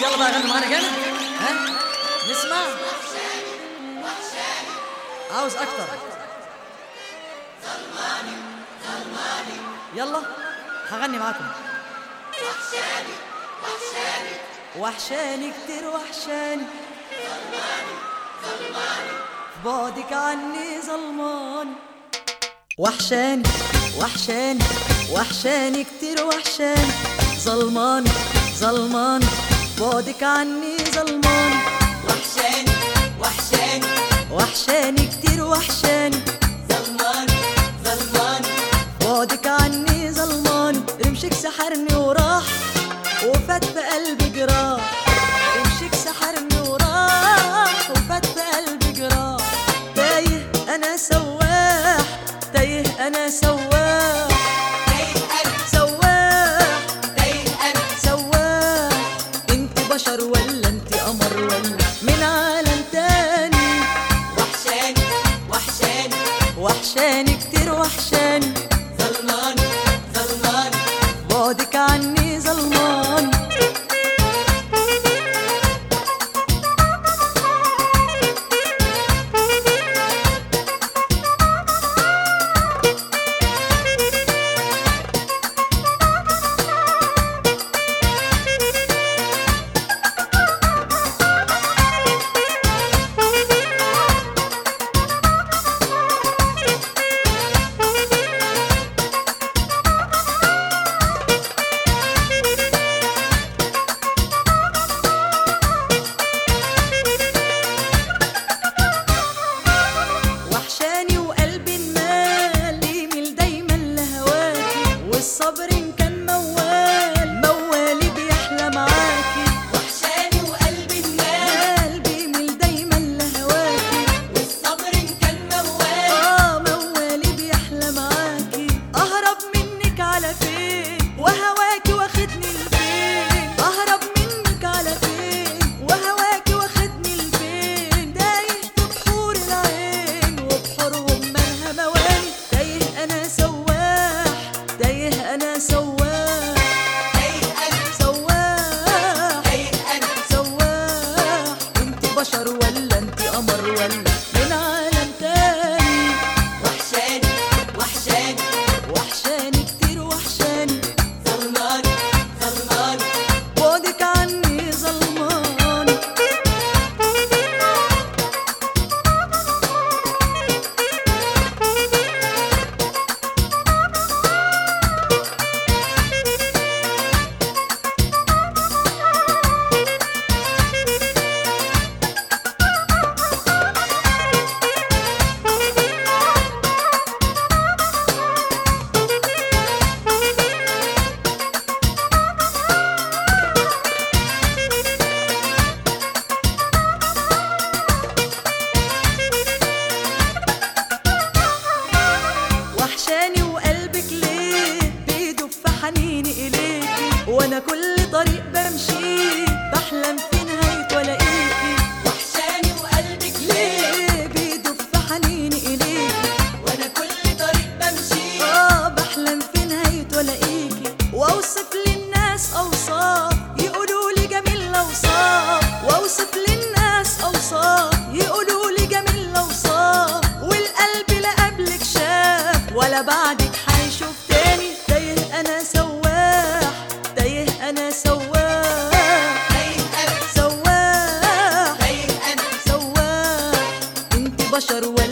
يلا بقى غنوا معانا جامد ها نسمع عاوز اكتر يلا هغني معاكم وحشاني كتير وحشاني في بعدك عني ظلماني وحشاني وحشاني وحشاني كتير وحشاني ظلماني ظلماني بعدك عني ظلماني وحشاني وحشاني وحشاني كتير وحشاني ظلماني ظلماني بعدك عني ظلماني رمشك سحرني وراح وفات في قلبي جراح رمشك سحرني وراح وفات في قلبي جراح تايه انا سواح تايه انا سواح تايه انا سواح تايه انا سواح انت بشر ولا انت قمر ولا من عالم تاني وحشاني وحشاني وحشاني كتير وحشاني ظلماني ظلماني بعدك عني ظلمان وحشاني وقلبي المال يميل دايما لهواكي والصبر إن كان موال موالي بيحلى معاكي وحشاني وقلبي النار قلبي يميل دايما لهواكي والصبر إن كان موال اه موالي بيحلى معاكي اهرب منك على فين وهواكي واخدني لفين اهرب منك على فين وهواكي واخدني لفين تايه في بحور العين وبحورهم مالها مواني تايه انا سواح تايه انا سواح تايه انا سواح تايه انا سواح انت بشر ولا انت قمر ولا من عالم تاني وحشاني وحشاني وحشاني كتير وحشاني ظلماني ظلماني بعدك عني ظلماني وحشاني وقلبك ليه بيدب في حنيني إليكي وأنا كل طريق بمشي بحلم في نهاية ولاقيكي وحشاني وقلبك ليه ليه بيدب في حنيني إليكي وانا كل طريق بمشي آه بحلم في نهاية ولاقيكي وأوصف للناس أوصاف يقولوا لي جميل الأوصاف وأوصف للناس أوصاف يقولوا لي جميل الأوصاف والقلب لا قبلك شاف ولا بعدك هيشوف تاني تايه أنا سواح تايه أنا سواح تايه انا سواح تايه انا سواح انت بشر ولا